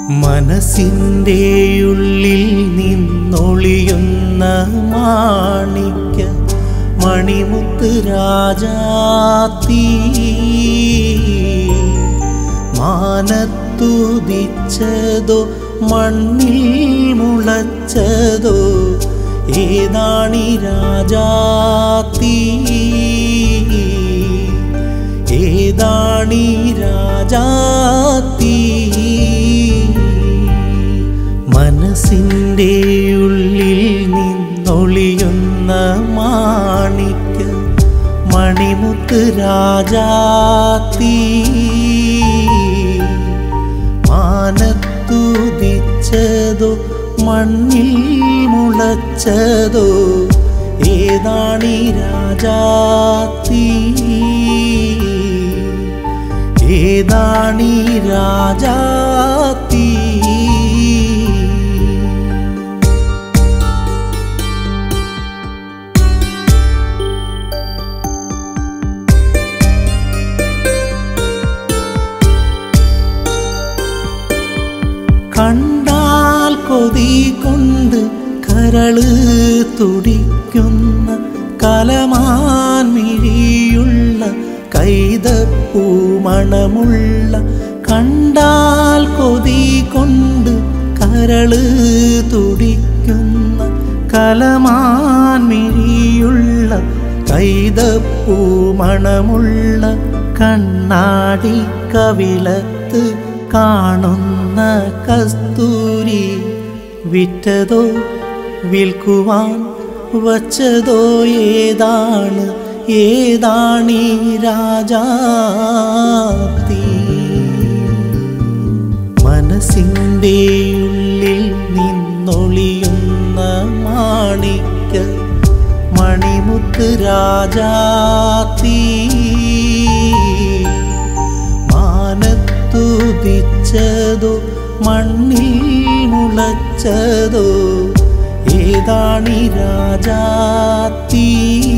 മനസ്സിൻ്റെ ഉള്ളിൽ നിന്നൊളിയുന്ന മാണിക്യ മണിമുത്ത് രാജാത്തീ മാനത്തുദിച്ചതോ മണ്ണിൽ മുളച്ചതോ ഏതാണി രാജാത്തീ ഏതാണി രാജാത്തീ മനസ്സിൻ്റെ ഉള്ളിൽ നിന്നൊളിയുന്ന മാണിക്യ മണിമുത്ത് രാജാത്തീ മാനത്തുദിച്ചതോ മണ്ണിൽ മുളച്ചതോ ഏതാണി രാജാത്തീ ഏതാണി രാജാത്തീ കണ്ടാൽ കൊതി കൊണ്ട് കരള് തുടിക്കുന്ന കലമാൻ മിഴിയുള്ള കൈതപ്പൂ മണമുള്ള കണ്ടാൽ കൊതി കൊണ്ട് കരള് തുടിക്കുന്ന കലമാൻ മിഴിയുള്ള കൈതപ്പൂ മണമുള്ള കണ്ണാടി കവിളത്ത് കാണുന്ന കസ്തൂരി വിറ്റതോ വിൽക്കുവാൻ വച്ചതോ ഏതാണ് ഏതാണീ രാജാത്തി മനസ്സിൻ്റെ ഉള്ളിൽ നിന്നൊളിയുന്ന മാണിക്ക മണിമുത്ത് രാജാത്തീ മാനത്തുദിച്ചതോ മണ്ണിൽ മുളച്ചതോ ഏതാണി രാജാത്തീ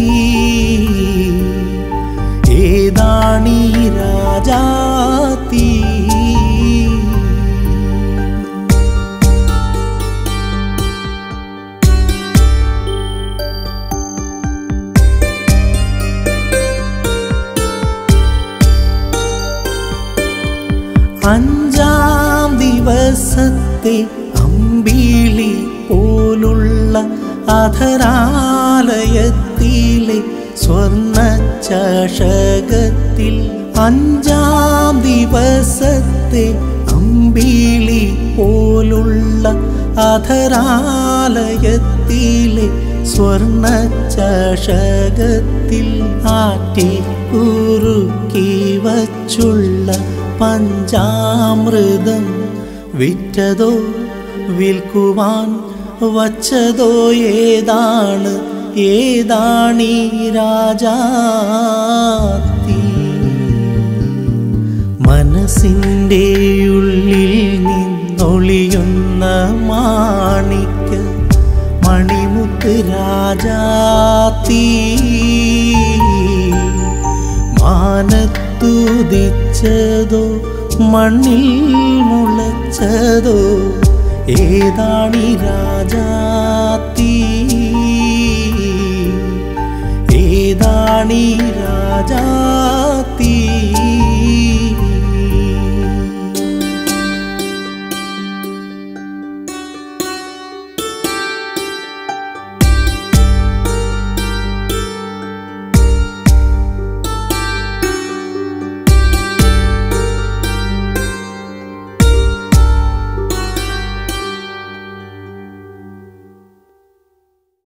ഏതാണി രാജാത്തീ അഞ്ചാം ദിവസത്തെ അമ്പിളി പോലുള്ള അധരാലയത്തിലെ സ്വർണ്ണ ചഷകത്തിൽ അഞ്ചാം ദിവസത്തെ അമ്പിളി പോലുള്ള അധരാലയത്തിലെ സ്വർണ്ണ ചഷകത്തിൽ ആറ്റി കുറുക്കി വച്ചുള്ള പഞ്ചാമൃതം വിറ്റതോ വിൽക്കുവാൻ വച്ചതോ ഏതാണ് ഏതാണീ രാജാത്തി മനസ്സിൻ്റെ ഉള്ളിൽ നിന്നൊളിയുന്ന മാണിക്ക മണിമുത്ത് രാജാത്തീ മാനത്തുദിച്ചതോ മണ്ണിൽ മുളച്ചതോ ഏതാണി രാജാത്തീ ഏതാണി രാജാത്തീ